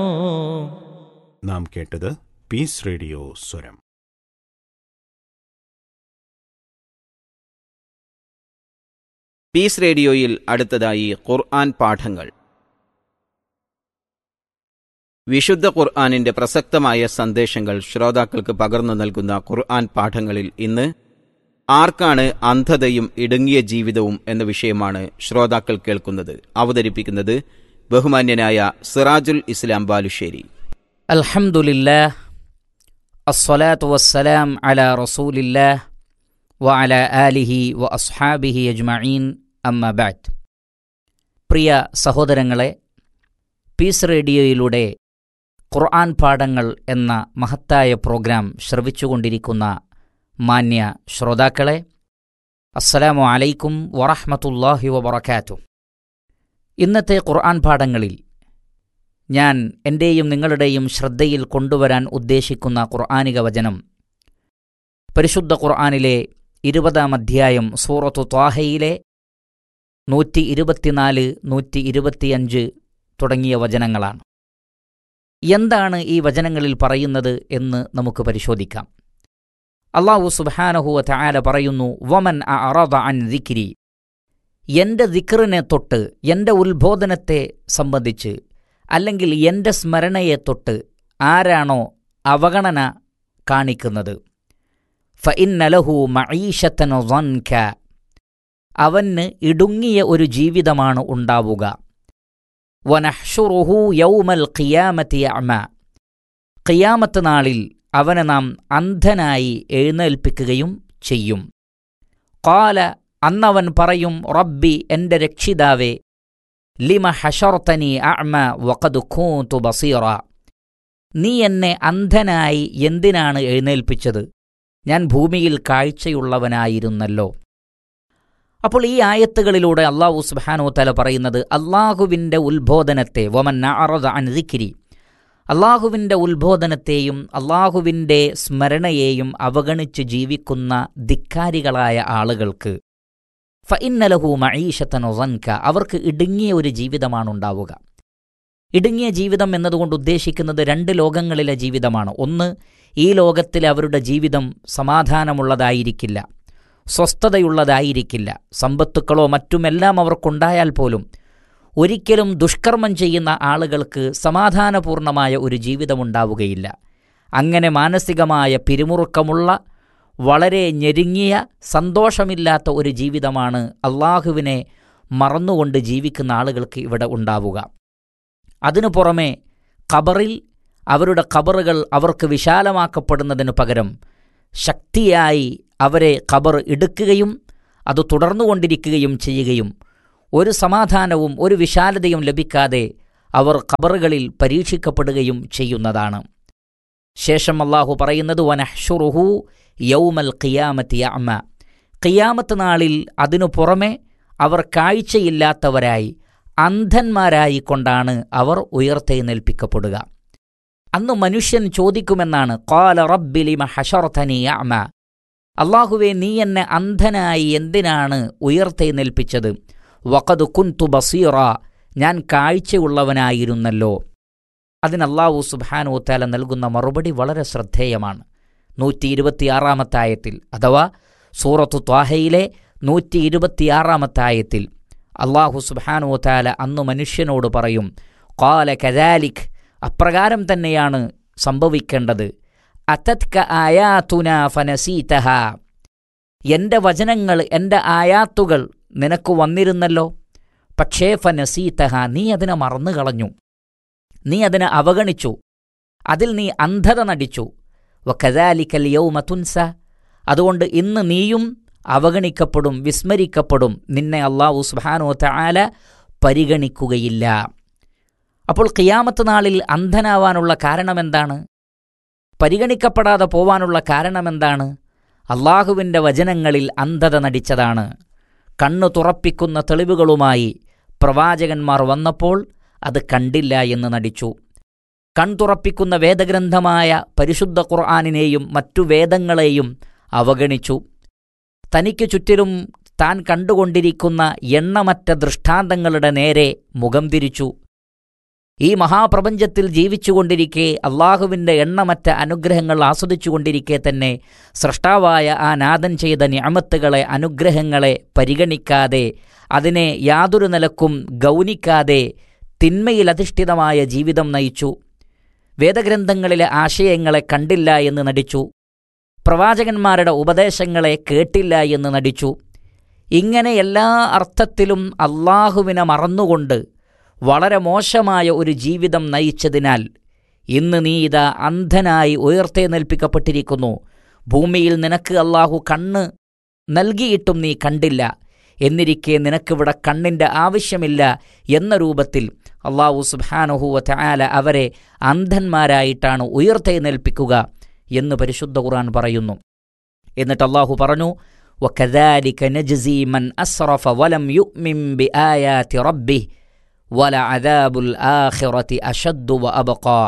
നാം കേട്ടത് piece radio സ്വരം പീസ് റേഡിയോയിൽ അടുത്തതായി ഖുർആൻ പാഠങ്ങൾ വിശുദ്ധ ഖുർആാനിന്റെ പ്രസക്തമായ സന്ദേശങ്ങൾ ശ്രോതാക്കൾക്ക് പകർന്നു നൽകുന്ന ഖുർആൻ പാഠങ്ങളിൽ ഇന്ന് ആർക്കാണ് അന്ധതയും ഇടുങ്ങിയ ജീവിതവും എന്ന വിഷയമാണ് ശ്രോതാക്കൾ കേൾക്കുന്നത് അവതരിപ്പിക്കുന്നത് ബഹുമാന്യനായ സിറാജുൽ ഇസ്ലാം ബാലുശ്ശേരി الحمد لله الصلاة والسلام على رسول الله وعلى آله وأصحابه أجمعين أما بعد പ്രിയ സഹോദരങ്ങളെ പീസ് റേഡിയോയിലൂടെ ഖുർആൻ പാഠങ്ങൾ എന്ന മഹത്തായ പ്രോഗ്രാം ശ്രവിച്ചുകൊണ്ടിരിക്കുന്ന മാന്യ ശ്രോതാക്കളെ അസ്സലാമു അലൈക്കും വറഹ്മത്തുള്ളാഹി വബറകാതുഹു ഇന്നത്തെ ഖുർആൻ പാഠങ്ങളിൽ ഞാൻ എൻ്റെയും നിങ്ങളുടെയും ശ്രദ്ധയിൽ കൊണ്ടുവരാൻ ഉദ്ദേശിക്കുന്ന ഖുർആാനിക വചനം പരിശുദ്ധ ഖുർആാനിലെ ഇരുപതാം അധ്യായം സൂറത്തു ത്വാഹയിലെ നൂറ്റി ഇരുപത്തിനാല് നൂറ്റി ഇരുപത്തിയഞ്ച് തുടങ്ങിയ വചനങ്ങളാണ് എന്താണ് ഈ വചനങ്ങളിൽ പറയുന്നത് എന്ന് നമുക്ക് പരിശോധിക്കാം അള്ളാഹു സുബാനഹുവ തആല പറയുന്നു വമൻ അറദ അൻ ദിക്രി എൻ്റെ ദിക്റിനെ തൊട്ട് എൻ്റെ ഉത്ബോധനത്തെ സംബന്ധിച്ച് അല്ലെങ്കിൽ എൻ്റെ സ്മരണയെ തൊട്ട് ആരാണോ അവഗണന കാണിക്കുന്നത് ഫഇന്നലഹു മഈഷത്തൻ വൻക അവന് ഇടുങ്ങിയ ഒരു ജീവിതമാണ് ഉണ്ടാവുക വനഹ്ഷുറുഹു യൗമൽ ഖിയാമത്തി അമ ഖിയാമത്ത് നാളിൽ അവനെ നാം അന്ധനായി എഴുന്നേൽപ്പിക്കുകയും ചെയ്യും കാല അന്നവൻ പറയും റബ്ബി എൻ്റെ രക്ഷിതാവേ ലിമ ഹഷർത്തനി അഅമ വഖദ് കൂന്തു ബസീറ നീ എന്നെ അന്ധനായി എന്തിനാണ് എഴുന്നേൽപ്പിച്ചത് ഞാൻ ഭൂമിയിൽ കാഴ്ചയുള്ളവനായിരുന്നല്ലോ അപ്പോൾ ഈ ആയത്തുകളിലൂടെ അള്ളാഹു സുബ്ഹാനഹു തല പറയുന്നത് അള്ളാഹുവിൻ്റെ ഉത്ബോധനത്തെ വമൻ അറദ അൻ ദിക്രി അള്ളാഹുവിൻ്റെ ഉത്ബോധനത്തെയും അള്ളാഹുവിൻ്റെ സ്മരണയെയും അവഗണിച്ച് ജീവിക്കുന്ന ധിക്കാരികളായ ആളുകൾക്ക് ഫഇന്നലഹു മഈഷത്തൻ ഒസൻക അവർക്ക് ഇടുങ്ങിയ ഒരു ജീവിതമാണ് ഉണ്ടാവുക ഇടുങ്ങിയ ജീവിതം എന്നതുകൊണ്ട് ഉദ്ദേശിക്കുന്നത് രണ്ട് ലോകങ്ങളിലെ ജീവിതമാണ് ഒന്ന് ഈ ലോകത്തിലെ അവരുടെ ജീവിതം സമാധാനമുള്ളതായിരിക്കില്ല സ്വസ്ഥതയുള്ളതായിരിക്കില്ല സമ്പത്തുക്കളോ മറ്റുമെല്ലാം അവർക്കുണ്ടായാൽ പോലും ഒരിക്കലും ദുഷ്കർമ്മം ചെയ്യുന്ന ആളുകൾക്ക് സമാധാനപൂർണമായ ഒരു ജീവിതമുണ്ടാവുകയില്ല അങ്ങനെ മാനസികമായ പിരിമുറുക്കമുള്ള വളരെ ഞെരുങ്ങിയ സന്തോഷമില്ലാത്ത ഒരു ജീവിതമാണ് അള്ളാഹുവിനെ മറന്നുകൊണ്ട് ജീവിക്കുന്ന ആളുകൾക്ക് ഇവിടെ ഉണ്ടാവുക അതിനു പുറമെ ഖബറിൽ അവരുടെ ഖബറുകൾ അവർക്ക് വിശാലമാക്കപ്പെടുന്നതിനു പകരം ശക്തിയായി അവരെ ഖബർ ഇടുക്കുകയും അത് തുടർന്നുകൊണ്ടിരിക്കുകയും ചെയ്യുകയും ഒരു സമാധാനവും ഒരു വിശാലതയും ലഭിക്കാതെ അവർ ഖബറുകളിൽ പരീക്ഷിക്കപ്പെടുകയും ചെയ്യുന്നതാണ് ശേഷം അള്ളാഹു പറയുന്നത് വനഹ്ഷുറുഹു യൗമൽ ഖിയാമത്തി അമ ഖിയാമത്ത് നാളിൽ അതിനു പുറമെ അവർ കാഴ്ചയില്ലാത്തവരായി അന്ധന്മാരായി കൊണ്ടാണ് അവർ ഉയർത്തെഴുന്നേൽപ്പിക്കപ്പെടുക അന്ന് മനുഷ്യൻ ചോദിക്കുമെന്നാണ് കാല റബ്ബിലിമ ഹഷർത്തനി അമ അള്ളാഹുവെ നീ എന്നെ അന്ധനായി എന്തിനാണ് ഉയർത്തെഴുന്നേൽപ്പിച്ചത് വഖദ് കുന്തു ബസീറ ഞാൻ കാഴ്ചയുള്ളവനായിരുന്നല്ലോ അതിന് അള്ളാഹു സുബാനു താല നൽകുന്ന മറുപടി വളരെ ശ്രദ്ധേയമാണ് നൂറ്റി ഇരുപത്തിയാറാമത്തെ ആയത്തിൽ അഥവാ സൂറത്തു ത്വാഹയിലെ നൂറ്റി ഇരുപത്തിയാറാമത്തെ ആയത്തിൽ അള്ളാഹു സുബാനു താല അന്ന് മനുഷ്യനോട് പറയും കാല കദാലിഖ് അപ്രകാരം തന്നെയാണ് സംഭവിക്കേണ്ടത് അത്തത്ക ആയാതുന ഫനസീതഹ എൻ്റെ വചനങ്ങൾ എൻ്റെ ആയാത്തുകൾ നിനക്ക് വന്നിരുന്നല്ലോ പക്ഷേ ഫനസീതഹ നീ അതിനെ മറന്നു കളഞ്ഞു നീ അതിനെ അവഗണിച്ചു അതിൽ നീ അന്ധത നടിച്ചു വക്കദാലിക്കൽ യൗമ തുൻസ അതുകൊണ്ട് ഇന്ന് നീയും അവഗണിക്കപ്പെടും വിസ്മരിക്കപ്പെടും നിന്നെ അള്ളാഹു സുബാനോ തആല പരിഗണിക്കുകയില്ല അപ്പോൾ ഖിയാമത്ത് നാളിൽ അന്ധനാവാനുള്ള കാരണമെന്താണ് പരിഗണിക്കപ്പെടാതെ പോവാനുള്ള കാരണമെന്താണ് അള്ളാഹുവിൻ്റെ വചനങ്ങളിൽ അന്ധത നടിച്ചതാണ് കണ്ണു തുറപ്പിക്കുന്ന തെളിവുകളുമായി പ്രവാചകന്മാർ വന്നപ്പോൾ അത് കണ്ടില്ല എന്ന് നടിച്ചു കൺതുറപ്പിക്കുന്ന വേദഗ്രന്ഥമായ പരിശുദ്ധ ഖുർആാനിനെയും മറ്റു വേദങ്ങളെയും അവഗണിച്ചു തനിക്ക് ചുറ്റിലും താൻ കണ്ടുകൊണ്ടിരിക്കുന്ന എണ്ണമറ്റ ദൃഷ്ടാന്തങ്ങളുടെ നേരെ മുഖം തിരിച്ചു ഈ മഹാപ്രപഞ്ചത്തിൽ ജീവിച്ചുകൊണ്ടിരിക്കെ അള്ളാഹുവിൻ്റെ എണ്ണമറ്റ അനുഗ്രഹങ്ങൾ ആസ്വദിച്ചുകൊണ്ടിരിക്കെ തന്നെ സൃഷ്ടാവായ ആ നാഥൻ ചെയ്ത ഞാമത്തുകളെ അനുഗ്രഹങ്ങളെ പരിഗണിക്കാതെ അതിനെ യാതൊരു നിലക്കും ഗൗനിക്കാതെ തിന്മയിൽ അധിഷ്ഠിതമായ ജീവിതം നയിച്ചു വേദഗ്രന്ഥങ്ങളിലെ ആശയങ്ങളെ കണ്ടില്ല എന്ന് നടിച്ചു പ്രവാചകന്മാരുടെ ഉപദേശങ്ങളെ കേട്ടില്ല എന്ന് നടിച്ചു ഇങ്ങനെ എല്ലാ അർത്ഥത്തിലും അള്ളാഹുവിനെ മറന്നുകൊണ്ട് വളരെ മോശമായ ഒരു ജീവിതം നയിച്ചതിനാൽ ഇന്ന് നീ ഇതാ അന്ധനായി ഉയർത്തെനേൽപ്പിക്കപ്പെട്ടിരിക്കുന്നു ഭൂമിയിൽ നിനക്ക് അള്ളാഹു കണ്ണ് നൽകിയിട്ടും നീ കണ്ടില്ല എന്നിരിക്കെ നിനക്കിവിടെ കണ്ണിൻ്റെ ആവശ്യമില്ല എന്ന രൂപത്തിൽ അള്ളാഹു സുബാനുഹുവ ആല അവരെ അന്ധന്മാരായിട്ടാണ് ഉയർത്തെഴുന്നേൽപ്പിക്കുക എന്ന് പരിശുദ്ധ ഖുർആൻ പറയുന്നു എന്നിട്ട് അള്ളാഹു പറഞ്ഞു وكذلك نجزي من أسرف ولم يؤمن بآيات ربه ولعذاب الآخرة أشد وأبقى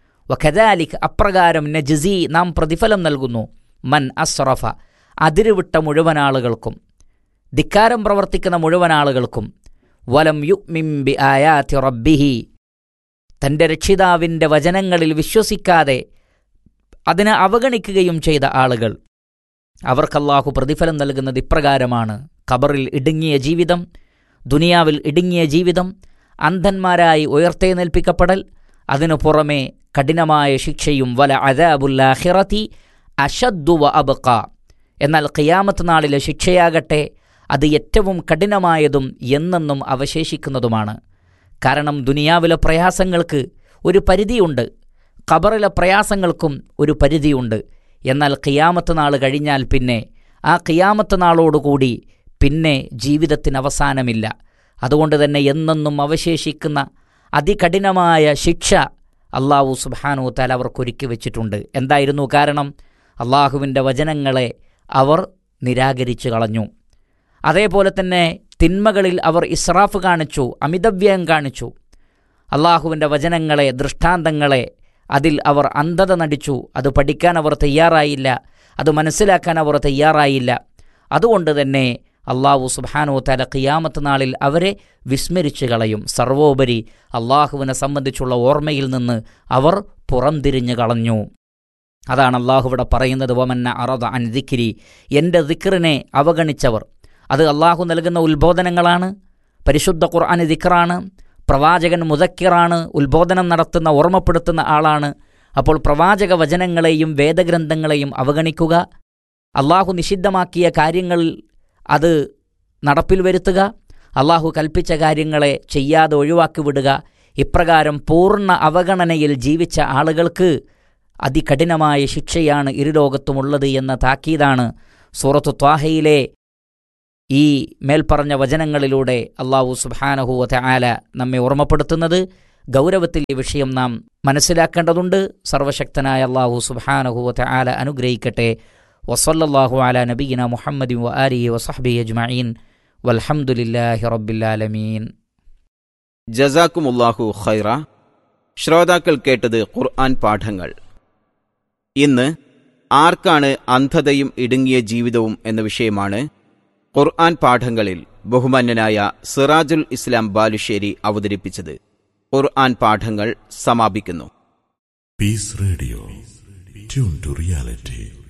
وكذلك അപ്രകാരം നജ്സി നാം പ്രതിഫലം നൽകുന്നു മൻ അസ്റഫ അതിരുവിട്ട മുഴുവൻ ആളുകൾക്കും ധിക്കാരം പ്രവർത്തിക്കുന്ന മുഴുവൻ ആളുകൾക്കും വലം യുക്മിം ബി ആയാത്തി റബ്ബിഹി തൻ്റെ രക്ഷിതാവിൻ്റെ വചനങ്ങളിൽ വിശ്വസിക്കാതെ അതിനെ അവഗണിക്കുകയും ചെയ്ത ആളുകൾ അവർക്കല്ലാഹു പ്രതിഫലം നൽകുന്നത് ഇപ്രകാരമാണ് ഖബറിൽ ഇടുങ്ങിയ ജീവിതം ദുനിയാവിൽ ഇടുങ്ങിയ ജീവിതം അന്ധന്മാരായി ഉയർത്തെഴുന്നേൽപ്പിക്കപ്പെടൽ അതിനു പുറമെ കഠിനമായ ശിക്ഷയും വല അദാബുല്ലാഹിറത്തി അഷദ്ദുവ അബക്ക എന്നാൽ ഖിയാമത്ത് നാളിലെ ശിക്ഷയാകട്ടെ അത് ഏറ്റവും കഠിനമായതും എന്നെന്നും അവശേഷിക്കുന്നതുമാണ് കാരണം ദുനിയാവിലെ പ്രയാസങ്ങൾക്ക് ഒരു പരിധിയുണ്ട് ഖബറിലെ പ്രയാസങ്ങൾക്കും ഒരു പരിധിയുണ്ട് എന്നാൽ ഖിയാമത്ത് നാൾ കഴിഞ്ഞാൽ പിന്നെ ആ ഖിയാമത്ത് നാളോടുകൂടി പിന്നെ ജീവിതത്തിന് അവസാനമില്ല അതുകൊണ്ട് തന്നെ എന്നെന്നും അവശേഷിക്കുന്ന അതികഠിനമായ ശിക്ഷ അള്ളാഹു സുബാനു താല അവർക്കൊരുക്കി വെച്ചിട്ടുണ്ട് എന്തായിരുന്നു കാരണം അള്ളാഹുവിൻ്റെ വചനങ്ങളെ അവർ നിരാകരിച്ചു കളഞ്ഞു അതേപോലെ തന്നെ തിന്മകളിൽ അവർ ഇസ്രാഫ് കാണിച്ചു അമിതവ്യയം കാണിച്ചു അള്ളാഹുവിൻ്റെ വചനങ്ങളെ ദൃഷ്ടാന്തങ്ങളെ അതിൽ അവർ അന്ധത നടിച്ചു അത് പഠിക്കാൻ അവർ തയ്യാറായില്ല അത് മനസ്സിലാക്കാൻ അവർ തയ്യാറായില്ല അതുകൊണ്ട് തന്നെ അള്ളാഹു സുബാനോ തല ഖിയാമത്ത് നാളിൽ അവരെ വിസ്മരിച്ചു കളയും സർവോപരി അള്ളാഹുവിനെ സംബന്ധിച്ചുള്ള ഓർമ്മയിൽ നിന്ന് അവർ പുറംതിരിഞ്ഞു കളഞ്ഞു അതാണ് അള്ളാഹു ഇവിടെ പറയുന്നത് വമന്ന അറദ അൻ ദിക്കിരി എൻ്റെ ദിക്കറിനെ അവഗണിച്ചവർ അത് അള്ളാഹു നൽകുന്ന ഉത്ബോധനങ്ങളാണ് പരിശുദ്ധ ഖുർആൻ ദിക്കറാണ് പ്രവാചകൻ മുതക്കിറാണ് ഉത്ബോധനം നടത്തുന്ന ഓർമ്മപ്പെടുത്തുന്ന ആളാണ് അപ്പോൾ പ്രവാചക വചനങ്ങളെയും വേദഗ്രന്ഥങ്ങളെയും അവഗണിക്കുക അള്ളാഹു നിഷിദ്ധമാക്കിയ കാര്യങ്ങൾ അത് നടപ്പിൽ വരുത്തുക അള്ളാഹു കൽപ്പിച്ച കാര്യങ്ങളെ ചെയ്യാതെ ഒഴിവാക്കി വിടുക ഇപ്രകാരം പൂർണ്ണ അവഗണനയിൽ ജീവിച്ച ആളുകൾക്ക് അതികഠിനമായ ശിക്ഷയാണ് ഇരുലോകത്തുമുള്ളത് എന്ന താക്കീതാണ് സൂറത്തു ത്വാഹയിലെ ഈ മേൽപ്പറഞ്ഞ വചനങ്ങളിലൂടെ അള്ളാഹു സുബാനഹുവ ആല നമ്മെ ഓർമ്മപ്പെടുത്തുന്നത് ഗൗരവത്തിൽ ഈ വിഷയം നാം മനസ്സിലാക്കേണ്ടതുണ്ട് സർവശക്തനായ അള്ളാഹു സുബാനഹുവ ആല അനുഗ്രഹിക്കട്ടെ വസല്ലാഹു അല നബീന മുഹമ്മദി വ ആലി വസഹബി അജ്മീൻ വൽഹമുല്ലാഹി റബ്ബില്ലാലമീൻ ജസാക്കുമുല്ലാഹു ഖൈറ ശ്രോതാക്കൾ കേട്ടത് ഖുർആൻ പാഠങ്ങൾ ഇന്ന് ആർക്കാണ് അന്ധതയും ഇടുങ്ങിയ ജീവിതവും എന്ന വിഷയമാണ് ഖുർആൻ പാഠങ്ങളിൽ ബഹുമാന്യനായ സിറാജുൽ ഇസ്ലാം ബാലുശ്ശേരി അവതരിപ്പിച്ചത് ഖുർആൻ പാഠങ്ങൾ സമാപിക്കുന്നു Peace Radio. Tune to reality.